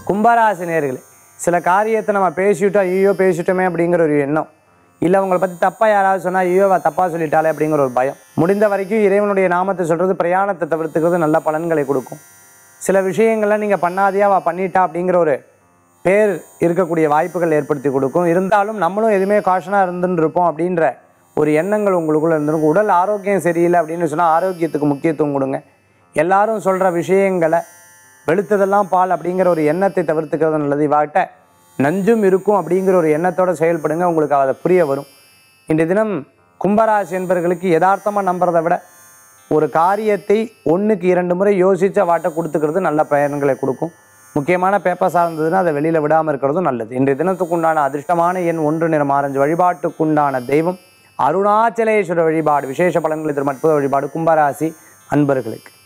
கும்பராசி நேர்களே சில காரியத்தை நம்ம பேசிவிட்டோம் ஐயோ பேசிட்டோமே அப்படிங்கிற ஒரு எண்ணம் இல்லை அவங்கள பற்றி தப்பாக யாராவது சொன்னால் ஐயோ அவ தப்பாக சொல்லிட்டாலே அப்படிங்கிற ஒரு பயம் முடிந்த வரைக்கும் இறைவனுடைய நாமத்தை சொல்கிறது பிரயாணத்தை தவிர்த்துக்கிறது நல்ல பலன்களை கொடுக்கும் சில விஷயங்களை நீங்கள் பண்ணாதையா அவள் பண்ணிட்டா அப்படிங்கிற ஒரு பேர் இருக்கக்கூடிய வாய்ப்புகள் ஏற்படுத்தி கொடுக்கும் இருந்தாலும் நம்மளும் எதுவுமே காஷனாக இருந்துன்னு இருப்போம் அப்படின்ற ஒரு எண்ணங்கள் உங்களுக்குள்ள இருந்திருக்கும் உடல் ஆரோக்கியம் சரியில்லை அப்படின்னு சொன்னால் ஆரோக்கியத்துக்கு முக்கியத்துவம் கொடுங்க எல்லாரும் சொல்கிற விஷயங்களை வெளுத்ததெல்லாம் பால் அப்படிங்கிற ஒரு எண்ணத்தை தவிர்த்துக்கிறது நல்லது இவாட்ட நஞ்சும் இருக்கும் அப்படிங்கிற ஒரு எண்ணத்தோட செயல்படுங்க உங்களுக்கு அதை புரிய வரும் இன்றைய தினம் கும்பராசி என்பவர்களுக்கு யதார்த்தமாக நம்புறதை விட ஒரு காரியத்தை ஒன்றுக்கு இரண்டு முறை யோசித்த வாட்டை கொடுத்துக்கிறது நல்ல பயன்களை கொடுக்கும் முக்கியமான பேப்பர் சார்ந்ததுன்னா அதை வெளியில் விடாமல் இருக்கிறதும் நல்லது இன்றைய தினத்துக்கு உண்டான அதிர்ஷ்டமான எண் ஒன்று நிறம் ஆரஞ்சு வழிபாட்டுக்குண்டான தெய்வம் அருணாச்சலேஸ்வர வழிபாடு விசேஷ பலன்களை தரும் அற்புத வழிபாடு கும்பராசி அன்பர்களுக்கு